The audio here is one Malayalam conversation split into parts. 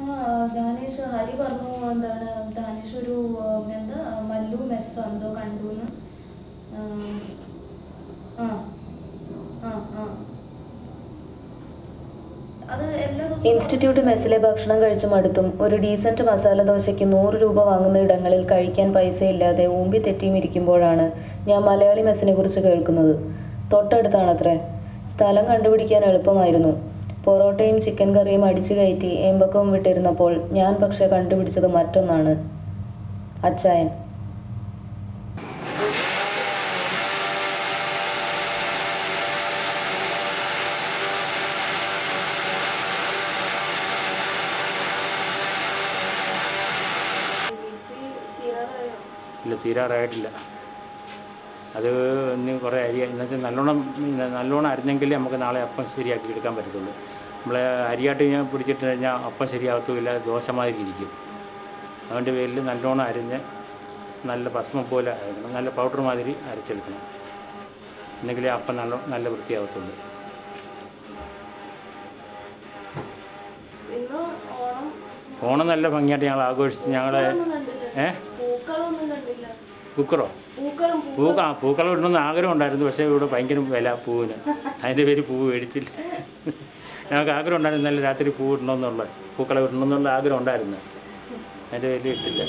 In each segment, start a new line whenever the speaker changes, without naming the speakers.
ആ, ദാനേഷ് ഹരി പറഞ്ഞു എന്താണ് ദാനേഷ് ഒരു ആ, എന്താ മല്ലു മെസ്സോ എന്തോ കണ്ടു എന്ന് ആ ആ ആ അത് എല്ലാ ദിവസവും
ഇൻസ്റ്റിറ്റ്യൂട്ട് മെസ്സിലെ ഭക്ഷണം കഴിച്ചു മടുത്തും ഒരു ഡീസന്റ് മസാല ദോശയ്ക്ക് നൂറ് രൂപ വാങ്ങുന്ന ഇടങ്ങളിൽ കഴിക്കാൻ പൈസയില്ലാതെ ഊമ്പി തെറ്റിയും ഇരിക്കുമ്പോഴാണ് ഞാൻ മലയാളി മെസ്സിനെ കുറിച്ച് കേൾക്കുന്നത് തൊട്ടടുത്താണത്രേ സ്ഥലം കണ്ടുപിടിക്കാൻ എളുപ്പമായിരുന്നു പൊറോട്ടയും ചിക്കൻ കറിയും അടിച്ചു കയറ്റി ഏമ്പക്കവും വിട്ടിരുന്നപ്പോൾ ഞാൻ പക്ഷേ കണ്ടുപിടിച്ചത് മറ്റൊന്നാണ് അച്ചായൻ
മിക്സി തീരാറായോ
ഇല്ല തീരാറായിട്ടില്ല അത് ഇനി കുറേ അരി എന്നുവെച്ചാൽ നല്ലോണം പിന്നെ നല്ലോണം അരിഞ്ഞെങ്കിലേ നമുക്ക് നാളെ അപ്പം ശരിയാക്കി എടുക്കാൻ പറ്റത്തുള്ളൂ നമ്മൾ അരിയായിട്ട് ഞാൻ പിടിച്ചിട്ട് കഴിഞ്ഞാൽ അപ്പം ശരിയാകത്തുമില്ല ദോശ മാതിരി ഇരിക്കും അതുകൊണ്ട് പേരിൽ നല്ലോണം അരിഞ്ഞ് നല്ല ഭസ്മം പോലെ അരക്കണം നല്ല പൗഡർ മാതിരി അരച്ചെടുക്കണം എന്നെങ്കിലേ അപ്പം നല്ല നല്ല വൃത്തിയാകത്തുള്ളൂ
ഇന്ന് ഓണം
ഓണം നല്ല ഭംഗിയായിട്ട് ഞങ്ങൾ ആഘോഷിച്ച് ഞങ്ങളെ
ഒന്നും കണ്ടില്ല
ഏ
പൂക്കളൊന്നും കണ്ടില്ല
കുക്കറോ
പൂക്കളും പൂ-
പൂക്ക ആ പൂക്കളം ഇടണമെന്ന് ആഗ്രഹം ഉണ്ടായിരുന്നു പക്ഷേ ഇവിടെ ഭയങ്കര വില പൂവിന് അതിൻ്റെ പേര് പൂവ് മേടിച്ചില്ല ഞങ്ങൾക്ക് ആഗ്രഹം ഉണ്ടായിരുന്നു ഇന്നലെ രാത്രി പൂ ഇടണമെന്നുള്ള പൂക്കളം ഇടണമെന്നുള്ള ആഗ്രഹം ഉണ്ടായിരുന്നു അതിൻ്റെ പേരിൽ ഇട്ടില്ല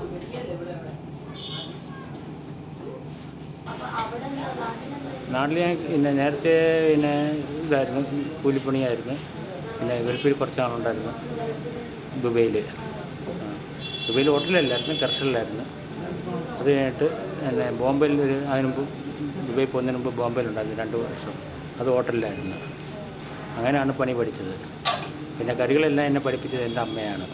അപ്പൊ അവിടെ എന്താ നാട്ടിലെന്താ
നാട്ടിൽ ഞാൻ പിന്നെ നേരത്തെ പിന്നെ ഇതായിരുന്നു കൂലിപ്പണിയായിരുന്നു പിന്നെ ഗൾഫിൽ കുറച്ച് നാളുണ്ടായിരുന്നു ദുബൈയിൽ ദുബൈയിൽ ഹോട്ടലിലായിരുന്നു കർഷലിലായിരുന്നു അത് കഴിഞ്ഞിട്ട് പിന്നെ ബോംബെയിൽ ഒരു അതിന് മുമ്പ് ദുബൈ പോകുന്നതിന് മുമ്പ് ബോംബെയിലുണ്ടായിരുന്നു രണ്ട് വർഷം അത് ഹോട്ടലിലായിരുന്നു അങ്ങനെയാണ് പണി പഠിച്ചത് പിന്നെ കറികളെല്ലാം എന്നെ പഠിപ്പിച്ചത് എൻ്റെ അമ്മയാണ്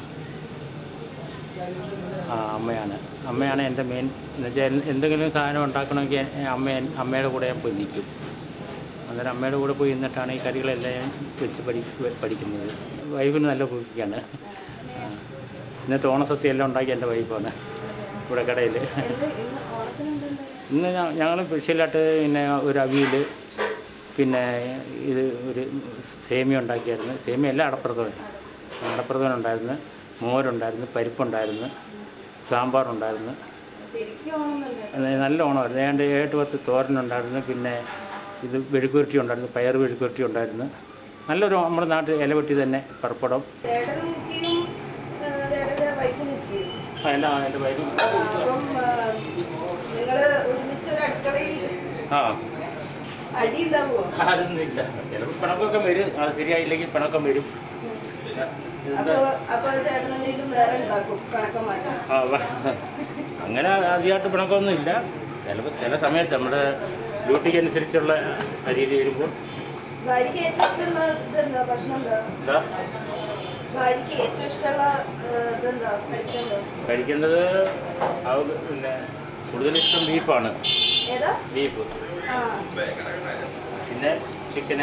ആ അമ്മയാണ് അമ്മയാണ് എൻ്റെ മെയിൻ എന്ന് വെച്ചാൽ എന്തെങ്കിലും സാധനം ഉണ്ടാക്കണമെങ്കിൽ എ- അമ്മ അമ്മയുടെ കൂടെ ഞാൻ പോയി നിൽക്കും അന്നേരം അമ്മയുടെ കൂടെ പോയി നിന്നിട്ടാണ് ഈ കറികളെല്ലാം ഞാൻ വെച്ച് പഠി പഠിക്കുന്നത് വൈഫിന് നല്ല കുക്കിക്കാണ് ഇന്നത്തെ ഓണസദ്യ എല്ലാം ഉണ്ടാക്കി എൻ്റെ വൈഫാണ് ഇവിടെ കടയിൽ
എന്ത് ഇന്ന് ഓണത്തിന് എന്തുണ്ട്
ഇന്ന് ഞങ്ങൾ സ്പെഷ്യലായിട്ട് പിന്നെ ഒരു അവിയൽ പിന്നെ ഇത് ഒരു സേമിയ ഉണ്ടാക്കിയായിരുന്നു സേമിയ എല്ലാം അടപ്രഥമൻ അടപ്രഥമൻ ഉണ്ടായിരുന്നു മോരുണ്ടായിരുന്നു പരിപ്പുണ്ടായിരുന്നു സാമ്പാറുണ്ടായിരുന്നു
ശരിക്കും ഓണം തന്നെ
അത് നല്ല ഓണമായിരുന്നു ഏതാണ്ട് ഏട്ട് പത്ത് തോരനുണ്ടായിരുന്നു പിന്നെ ഇത് മെഴുക്കുരുട്ടി ഉണ്ടായിരുന്നു പയർ മെഴുക്കുരുട്ടി ഉണ്ടായിരുന്നു നല്ലൊരു നമ്മുടെ നാട്ടിൽ ഇലവെട്ടി തന്നെ പപ്പടം
ചേട്ടൻ മുക്കിയും ചേട്ടൻ്റെ വൈഫ് മുക്കിയും
ആ, എല്ലാ എൻ്റെ വൈകും
അപ്പം നിങ്ങൾ ഒരുമിച്ച് ഒരു അടുക്കളയിൽ
ആ
അടി ഉണ്ടാവുമോ
അതൊന്നുമില്ല ചിലപ്പോൾ പിണക്കൊക്കെ വരും അത് ശരിയായില്ലെങ്കിൽ പിണക്കം വരും
അപ്പൊ അപ്പൊ ചേട്ടൻ എന്തെങ്കിലും വേറെ ഉണ്ടാക്കും കണക്കം മാറ്റാൻ
ആ, വ- അങ്ങനെ ആദ്യമായിട്ട് പിണക്കമൊന്നും ഇല്ല ചിലപ്പോൾ ചില സമയത്ത് നമ്മുടെ ഡ്യൂട്ടിക്ക് അനുസരിച്ചുള്ള രീതി വരുമ്പോൾ
ഭാര്യക്ക് ഏറ്റവും ഇഷ്ടമുള്ള ഇതെന്താ ഭക്ഷണം എന്താ
എന്താ
ഭാര്യക്ക് ഏറ്റവും ഇഷ്ടമുള്ള ഏഹ്, ഇതെന്താ ഐറ്റം എന്താ
കഴിക്കേണ്ടത് അവ പിന്നെ കൂടുതൽ ഇഷ്ടം ബീഫാണ്
ഏതാ
ബീഫ്
ആ
പിന്നെ ചിക്കന്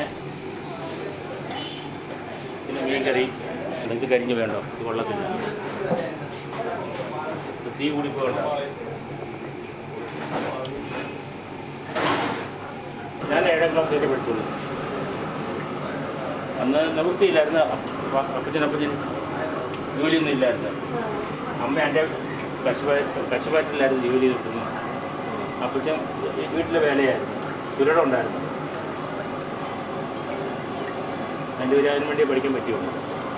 പിന്നെ മീൻ കറി ഇത് കരിഞ്ഞ് വേണ്ടോ ഇത് കൊള്ളത്തില്ല ഇത് തീ കൂടി പോകണ്ട ഞാൻ ഏഴാം ക്ലാസ് വരെ പഠിച്ചുള്ളൂ അന്ന് നിവൃത്തിയില്ലായിരുന്നു അപ്പച്ചനപ്പച്ചൻ ജോലിയൊന്നും ഇല്ലായിരുന്നു അമ്മ എൻ്റെ കശുപാറ്റ് കശുപാറ്റിലായിരുന്നു ജോലി കിട്ടുന്നത് അപ്പച്ചൻ വീട്ടിലെ വേലയായിരുന്നു പുരടം ഉണ്ടായിരുന്നു അതിൻ്റെ ഒരു അതിന് വേണ്ടി പഠിക്കാൻ പറ്റുള്ളൂ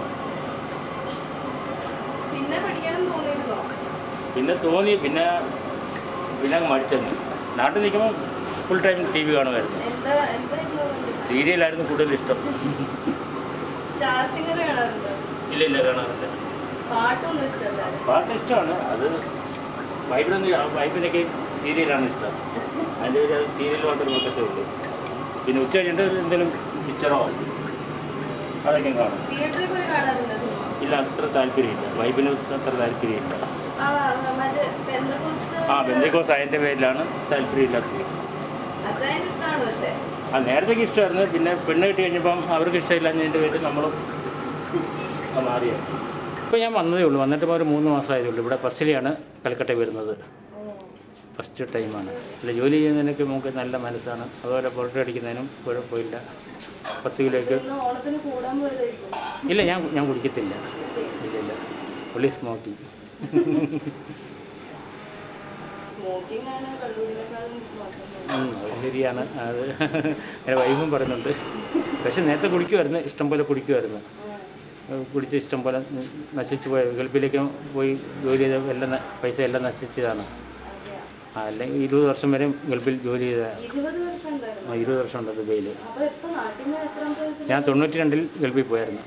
പിന്നെ പഠിക്കണം തോന്നിയിരുന്നോ
പിന്നെ തോന്നി പിന്നെ പിന്നെ അങ്ങ് മടിച്ചെന്ന് നാട്ടിൽ നിൽക്കുമ്പോൾ ഫുൾ ടൈം ടി വി കാണുമായിരുന്നു
എന്താ എന്തായിരുന്നു
സീരിയലായിരുന്നു കൂടുതൽ ഇഷ്ടം
സ്റ്റാർ സിംഗർ കാണാറുണ്ടോ
ഇല്ല ഇല്ല കാണാറില്ല
പാട്ടൊന്നും ഇഷ്ടമല്ല
പാട്ട് ഇഷ്ടമാണ് അത് വൈബിനൊന്നും വൈബിനൊക്കെ സീരിയലാണ് ഇഷ്ടം അതിൻ്റെ ഒരു സീരിയൽ മാത്രമേ നോക്കത്തേ ഉള്ളൂ പിന്നെ ഉച്ച കഴിഞ്ഞിട്ട് എന്തെങ്കിലും പിക്ചറോ അതൊക്കെ കാണും
തിയേറ്ററിൽ പോയി കാണാറുണ്ടോ സിനിമ
ഇല്ല അത്ര താല്പര്യമില്ല വൈബിന് അത്ര താല്പര്യമില്ല
ആ മറ്റേ പെന്തക്കോസ്ത്
ആ ബന്ധുക്കോസ് അതിൻ്റെ പേരിലാണ് താല്പര്യമില്ലാത്തത്
അച്ചായന് ഇഷ്ടമാണ് പക്ഷേ
ആ നേരത്തേക്ക് ഇഷ്ടമായിരുന്നു പിന്നെ പെണ്ണ് കിട്ടി കഴിഞ്ഞപ്പം അവർക്ക് ഇഷ്ടമില്ലാഞ്ഞതിൻ്റെ പേരിൽ നമ്മളും ആ മാറിയത് ഇപ്പോൾ ഞാൻ വന്നതേ ഉള്ളൂ വന്നിട്ട് ഇപ്പോൾ ഒരു മൂന്ന് മാസമായതേ ഉള്ളൂ ഇവിടെ ബസ്സിലെയാണ് കൽക്കട്ടയിൽ വരുന്നത് ഫസ്റ്റ് ടൈമാണ് അല്ല ജോലി ചെയ്യുന്നതിനൊക്കെ നമുക്ക് നല്ല മനസ്സാണ് അതുപോലെ പൊറോട്ട അടിക്കുന്നതിനും കുഴപ്പമില്ല പത്ത് കിലോയ്ക്ക്
ഇന്ന് ഓണത്തിന് കൂടാൻ പോയതായിരിക്കും
ഇല്ല ഞാൻ ഞാൻ കുടിക്കത്തില്ല ഇല്ല ഇല്ല പുള്ളി സ്മോക്കിംഗ്
സ്മോക്കിംഗ് ആണ് കള്ളൂരിനേക്കാളും മോശം
ഉം, അത് ശരിയാണ് അത് എൻ്റെ വൈഫും പറയുന്നുണ്ട് പക്ഷെ നേരത്തെ കുടിക്കുമായിരുന്നു ഇഷ്ടം പോലെ കുടിക്കുമായിരുന്നു ഏഹ് കുടിച്ച് ഇഷ്ടം പോലെ നശിച്ചു പോയ ഗൾഫിലേക്ക് പോയി ജോലി ചെയ്ത എല്ലാം ന- പൈസ എല്ലാം നശിച്ചതാണ് ആ, അല്ലെങ്കിൽ ഇരുപത് വർഷം വരെ ഗൾഫിൽ ജോലി ചെയ്ത
ഇരുപത് വർഷം ഉണ്ടായിരുന്നു
ആ, ഇരുപത് വർഷം ഉണ്ട് ദുബൈയിൽ
അപ്പൊ ഇപ്പൊ നാട്ടിൽ നിന്ന് എത്രാമത്തെ വയസ്സിൽ
ഞാൻ തൊണ്ണൂറ്റി രണ്ടിൽ ഗൾഫിൽ പോയായിരുന്നു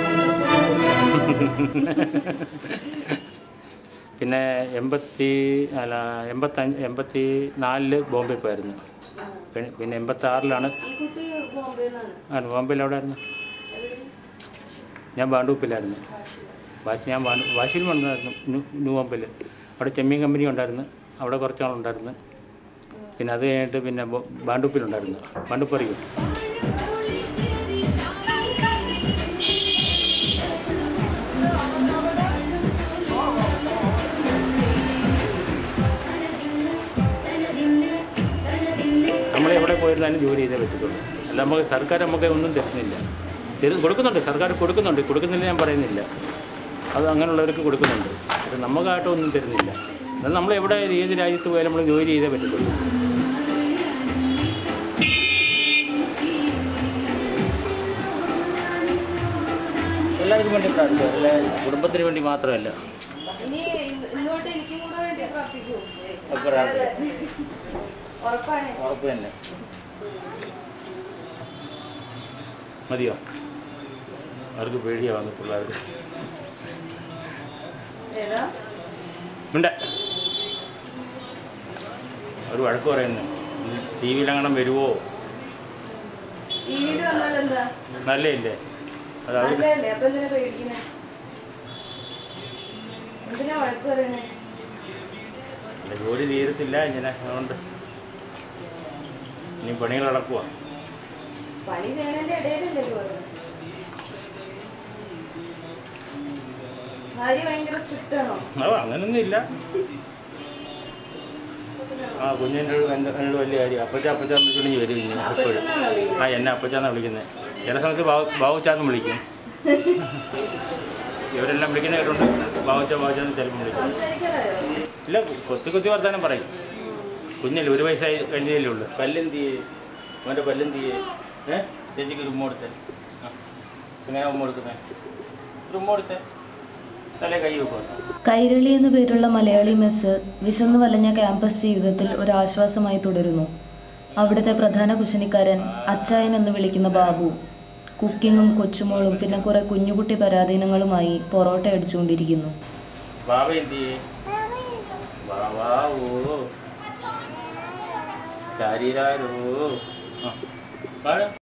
പിന്നെ എൺപത്തി അല്ല എൺപത്തഞ്ച് എൺപത്തി നാലില് ബോംബെ പോയായിരുന്നു പിന്നെ പിന്നെ എൺപത്തി ആറിലാണ്
ഈ കുട്ടി ബോംബെന്നാണ്
ആ ബോംബെയിൽ അവിടെ ആയിരുന്നു ഞാൻ ബാണ്ടൂപ്പിലായിരുന്നു വാശി ഞാൻ ബാണ്ടു വാശിയിൽ ഉണ്ടായിരുന്നു ന്യൂ ന്യൂ ബോംബെയിൽ അവിടെ ചെമ്മീൻ കമ്പനി ഉണ്ടായിരുന്നു അവിടെ കുറച്ച് നാളുണ്ടായിരുന്നു പിന്നെ അത് കഴിഞ്ഞിട്ട് പിന്നെ ബോ- ബാണ്ടൂപ്പിലുണ്ടായിരുന്നു ബാണ്ടൂപ്പ് അറിയും നമ്മൾ എവിടെ പോയിരുന്നാലും ജോലി ചെയ്തേ പറ്റത്തുള്ളൂ അല്ല നമുക്ക് സർക്കാർ നമുക്ക് ഒന്നും തരുന്നില്ല തരും കൊടുക്കുന്നുണ്ട് സർക്കാർ കൊടുക്കുന്നുണ്ട് കൊടുക്കുന്നില്ല ഞാൻ പറയുന്നില്ല അത് അങ്ങനെയുള്ളവർക്ക് കൊടുക്കുന്നുണ്ട് അത് നമുക്കായിട്ട് ഒന്നും തരുന്നില്ല എന്നാൽ നമ്മൾ എവിടെ ഏത് രാജ്യത്ത് പോയാലും നമ്മൾ ജോലി ചെയ്തേ പറ്റത്തുള്ളൂ എല്ലാവർക്കും വേണ്ടി പ്രാർത്ഥിക്കുക അല്ല കുടുംബത്തിന് വേണ്ടി മാത്രമല്ല
ഇനി ഇന്ന് ഇങ്ങോട്ട് എനിക്കും കൂടെ വേണ്ടി പ്രാർത്ഥിക്കൂ
പ്രാർത്ഥന
ഉറപ്പാണ്
ഉറപ്പ് തന്നെ മതിയോ അവർക്ക് പേടിയാവുന്നു പിള്ളേർക്ക്
ഏതാ
ഉണ്ട് ഒരു വഴക്ക് പറയുന്നു ടി വിയിലെങ്ങനെ വരുമോ
ടി വിയിൽ വന്നാൽ എന്താ
നല്ലയില്ലേ അത് അവർ
നല്ലതല്ലേ അപ്പൊ എന്തിനാ പേടിക്കണേ എന്തിനാ വഴക്ക് പറയണേ
ജോലി തീരത്തില്ല ഇങ്ങനെ അതുകൊണ്ട് ഇനി പണികൾ നടക്കുക
പണി ചെയ്യണതിന്റെ ഇടയിലല്ലേ ഇത് പറയുന്നത് ഭാര്യ ഭയങ്കര സ്ട്രിക്റ്റ് ആണോ
ഓ അങ്ങനൊന്നും ഇല്ല ആ കുഞ്ഞിൻ്റെ എൻ്റെ എന്നോട് വലിയ കാര്യം അപ്പച്ച അപ്പച്ച എന്ന് വിളിച്ചുകൊണ്ട് വരും ഇങ്ങനെ എപ്പോഴും
അപ്പച്ചനാണോ വിളിക്കുന്നത്?
ആ എന്നെ അപ്പച്ചാന്നാണ് വിളിക്കുന്നത് ചില സമയത്ത് ബാബു ബാബുച്ചാന്ന് വിളിക്കും ഇവരെല്ലാം വിളിക്കുന്ന കേട്ടുണ്ട് ബാബുച്ച ബാബുച്ചാന്ന് ചിലപ്പോൾ വിളിക്കും
സംസാരിക്കാറായോ
ഇല്ല കൊത്തി കൊത്തി വർത്താനം പറയും കുഞ്ഞല്ലേ ഒരു വയസ്സായി കഴിഞ്ഞതല്ലേ ഉള്ളൂ പല്ലെന്തിയേ അവൻ്റെ പല്ലെന്തിയേ ഏ ചേച്ചിക്ക് ഒരു ഉമ്മ കൊടുത്തേ ആ എങ്ങനെ ഉമ്മ കൊടുക്കുന്നത് ഒരു ഉമ്മ കൊടുത്തേ തലേ കൈ വെക്കുക
കൈരളി എന്നു പേരുള്ള മലയാളി മെസ്സ് വിശന്നു വലഞ്ഞ ക്യാമ്പസ് ജീവിതത്തിൽ ഒരു ആശ്വാസമായി തുടരുന്നു അവിടുത്തെ പ്രധാന കുശനിക്കാരൻ അച്ചായൻ എന്ന് വിളിക്കുന്ന ബാബു കുക്കിങ്ങും കൊച്ചുമോളും പിന്നെ കുറെ കുഞ്ഞുകുട്ടി പരാധീനങ്ങളുമായി പൊറോട്ട അടിച്ചുകൊണ്ടിരിക്കുന്നു
ബാബ എന്തിയേ ബാബാവോ ശരീരാരോ ആ പാട്